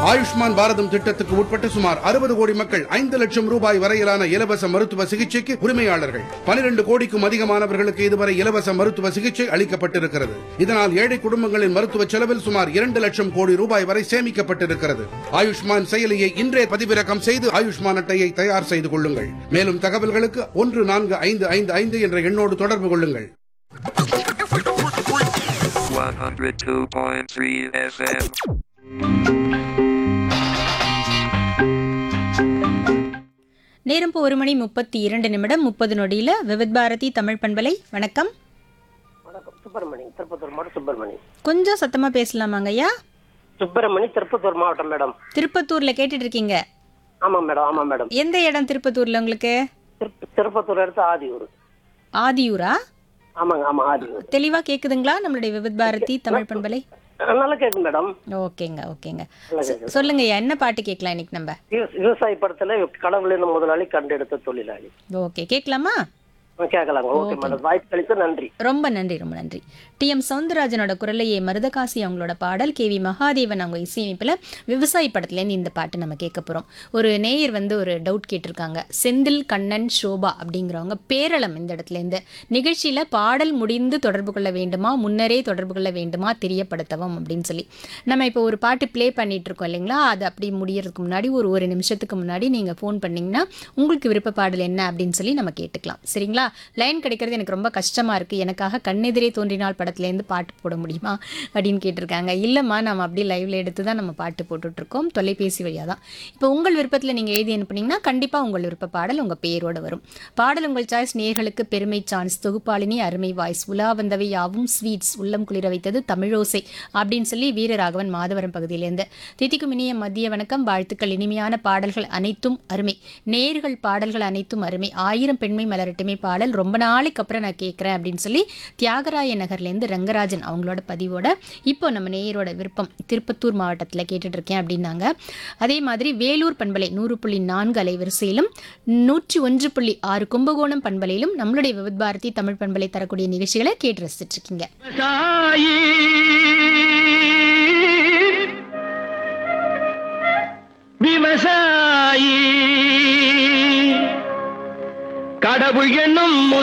ஆயுஷ்மான் பாரதம் திட்டத்துக்கு உட்பட்ட சுமார் அறுபது கோடி மக்கள் ஐந்து லட்சம் ரூபாய் வரையிலான இலவச மருத்துவ சிகிச்சைக்கு உரிமையாளர்கள் பனிரெண்டு கோடிக்கும் அதிகமானவர்களுக்கு இதுவரை இலவச மருத்துவ சிகிச்சை அளிக்கப்பட்டிருக்கிறது இதனால் ஏழை குடும்பங்களின் மருத்துவ செலவில் சுமார் இரண்டு லட்சம் கோடி ரூபாய் வரை சேமிக்கப்பட்டிருக்கிறது ஆயுஷ்மான் செயலியை இன்றே பதிவிறக்கம் செய்து ஆயுஷ்மான் அட்டையை தயார் செய்து கொள்ளுங்கள் மேலும் தகவல்களுக்கு ஒன்று நான்கு ஐந்து ஐந்து ஐந்து என்ற எண்ணோடு தொடர்பு கொள்ளுங்கள் 102.3 FM. நேரம் இப்போ ஒரு மணி முப்பத்தி இரண்டு நிமிடம் முப்பது நொடியில் விவித் பாரதி தமிழ் பண்பலை வணக்கம் வணக்கம் சுப்பிரமணி திருப்பத்தூர் மாவட்டம் சுப்பிரமணி கொஞ்சம் சத்தமாக பேசலாமாங்க ஐயா சுப்பிரமணி திருப்பத்தூர் மாவட்டம் மேடம் திருப்பத்தூரில் கேட்டுட்டு இருக்கீங்க ஆமாம் மேடம் ஆமாம் மேடம் எந்த இடம் திருப்பத்தூரில் உங்களுக்கு திருப்ப- திருப்பத்தூர் எடுத்து ஆதியூர் ஆதியூரா ஆமாங்க ஆமாம் ஆதியூர் தெளிவாக கேட்குதுங்களா நம்மளுடைய விவித் பாரதி தமிழ் பண்பலை நல்லா கேட்கும் மேடம் ஓகேங்க ஓகேங்க நல்லா சொ- கேட்குது சொல்லுங்க ஐயா என்ன பாட்டு கேட்கலாம் இன்னைக்கு நம்ம விவ- விவசாய படத்துல கடவுளின் முதலாளி கண்டெடுத்த தொழிலாளி ஓகே கேட்கலாமா ஆ, கேட்கலாங்க ஓகே மேடம் வாய்ப்பு அளித்து நன்றி ரொம்ப நன்றி ரொம்ப நன்றி டி எம் சவுந்தரராஜனோட குரலையே மருதகாசி அவங்களோட பாடல் கே வி மகாதேவன் அவங்க இசையமைப்பில் விவசாயி படத்துலேருந்து இந்த பாட்டு நம்ம கேட்க போகிறோம் ஒரு நேயர் வந்து ஒரு டவுட் கேட்டிருக்காங்க செந்தில் கண்ணன் சோபா அப்படிங்கிறவங்க பேரளம் இந்த இடத்துலேருந்து நிகழ்ச்சியில் பாடல் முடிந்து தொடர்பு கொள்ள வேண்டுமா முன்னரே தொடர்பு கொள்ள வேண்டுமா தெரியப்படுத்தவும் அப்படின்னு சொல்லி நம்ம இப்போ ஒரு பாட்டு ப்ளே பண்ணிட்டு இருக்கோம் இல்லைங்களா அது அப்படி முடியறதுக்கு முன்னாடி ஒரு ஒரு நிமிஷத்துக்கு முன்னாடி நீங்கள் ஃபோன் பண்ணிங்கன்னா உங்களுக்கு விருப்ப பாடல் என்ன அப்படின்னு சொல்லி நம்ம கேட்டுக்கலாம் சரிங்களா லைன் கிடைக்கிறது எனக்கு ரொம்ப கஷ்டமாக இருக்குது எனக்காக கண்ணெதிரே தோன்றினால் படத்துலேருந்து பாட்டு போட முடியுமா அப்படின்னு கேட்டிருக்காங்க இல்லைம்மா நம்ம அப்படி லைவ்ல எடுத்து தான் நம்ம பாட்டு போட்டுட்ருக்கோம் தொலைபேசி வழியாக தான் இப்போ உங்கள் விருப்பத்தில் நீங்கள் எழுதி அனுப்புனீங்கன்னா கண்டிப்பாக உங்கள் விருப்ப பாடல் உங்கள் பேரோட வரும் பாடல் உங்கள் சாய்ஸ் நேர்களுக்கு பெருமை சான்ஸ் தொகுப்பாளினி அருமை வாய்ஸ் உலா வந்தவை யாவும் ஸ்வீட்ஸ் உள்ளம் குளிர வைத்தது தமிழோசை அப்படின்னு சொல்லி வீரராகவன் மாதவரம் பகுதியிலேருந்து திதிக்கும் இனிய மதிய வணக்கம் வாழ்த்துக்கள் இனிமையான பாடல்கள் அனைத்தும் அருமை நேர்கள் பாடல்கள் அனைத்தும் அருமை ஆயிரம் பெண்மை மலரட்டுமே பாடல் ரொம்ப நாளைக்கு அப்புறம் நான் கேட்குறேன் அப்படின்னு சொல்லி தியாகராய நகர்லேருந்து ரங்கராஜன் அவங்களோட பதிவோட இப்போ நம்ம நேயரோட விருப்பம் திருப்பத்தூர் மாவட்டத்தில் கேட்டுட்டு இருக்கேன் அப்படின்னாங்க அதே மாதிரி வேலூர் பண்பலை நூறு புள்ளி நான்கு அலைவரிசையிலும் நூற்றி ஒன்று புள்ளி ஆறு கும்பகோணம் பண்பலையிலும் நம்மளுடைய விவித் பாரதி தமிழ் பண்பலை தரக்கூடிய நிகழ்ச்சிகளை கேட்டு ரசிச்சிட்டு இருக்கீங்க விவசாயி கடவுள் என்னும்